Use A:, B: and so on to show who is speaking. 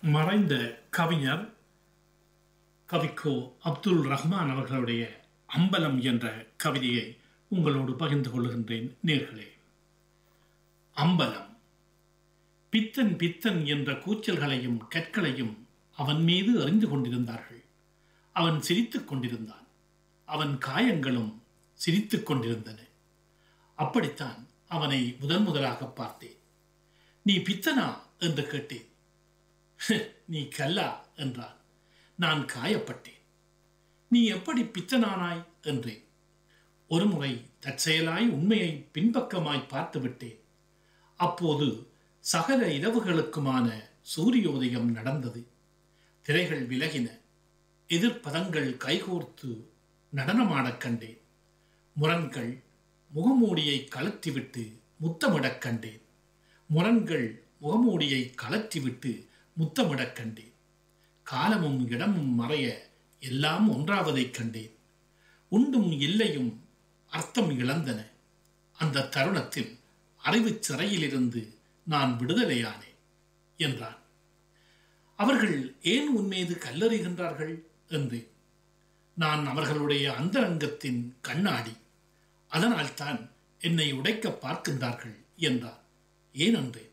A: மறைந்த கவிஞர் கவிக்கோ அப்துல் ரஹ்மான் அவர்களுடைய அம்பலம் என்ற கவிதையை உங்களோடு பகிர்ந்து கொள்கின்றேன் நேர்களே அம்பலம் பித்தன் பித்தன் என்ற கூச்சல்களையும் கற்களையும் அவன் மீது அறிந்து கொண்டிருந்தார்கள் அவன் சிரித்துக் கொண்டிருந்தான் அவன் காயங்களும் சிரித்துக் கொண்டிருந்தன அப்படித்தான் அவனை முதன் முதலாக பார்த்தேன் நீ பித்தனா என்று கேட்டேன் நீ கல்லா என்றான் நான் காயப்பட்டேன் நீ எப்படி பித்தனானாய் என்றேன் ஒருமுறை தற்செயலாய் உண்மையை பின்பக்கமாய் பார்த்து விட்டேன் அப்போது சகல இரவுகளுக்குமான சூரியோதயம் நடந்தது திரைகள் விலகின எதிர்ப்பதங்கள் கைகோர்த்து நடனமாடக் கண்டேன் முரண்கள் முகமூடியை கலற்றிவிட்டு முத்தமிடக் கண்டேன் முரண்கள் முகமூடியை கலற்றிவிட்டு முத்தமிடக் கண்டேன் காலமும் இடமும் மறைய எல்லாம் ஒன்றாவதைக் கண்டேன் உண்டும் இல்லையும் அர்த்தம் இழந்தன அந்த தருணத்தில் அறிவுச் சிறையிலிருந்து நான் விடுதலையானேன் என்றான் அவர்கள் ஏன் உன்மீது கல்லறிகின்றார்கள் என்று நான் அவர்களுடைய அந்தரங்கத்தின் கண்ணாடி அதனால்தான் என்னை உடைக்க பார்க்கின்றார்கள் என்றார் ஏனென்றேன்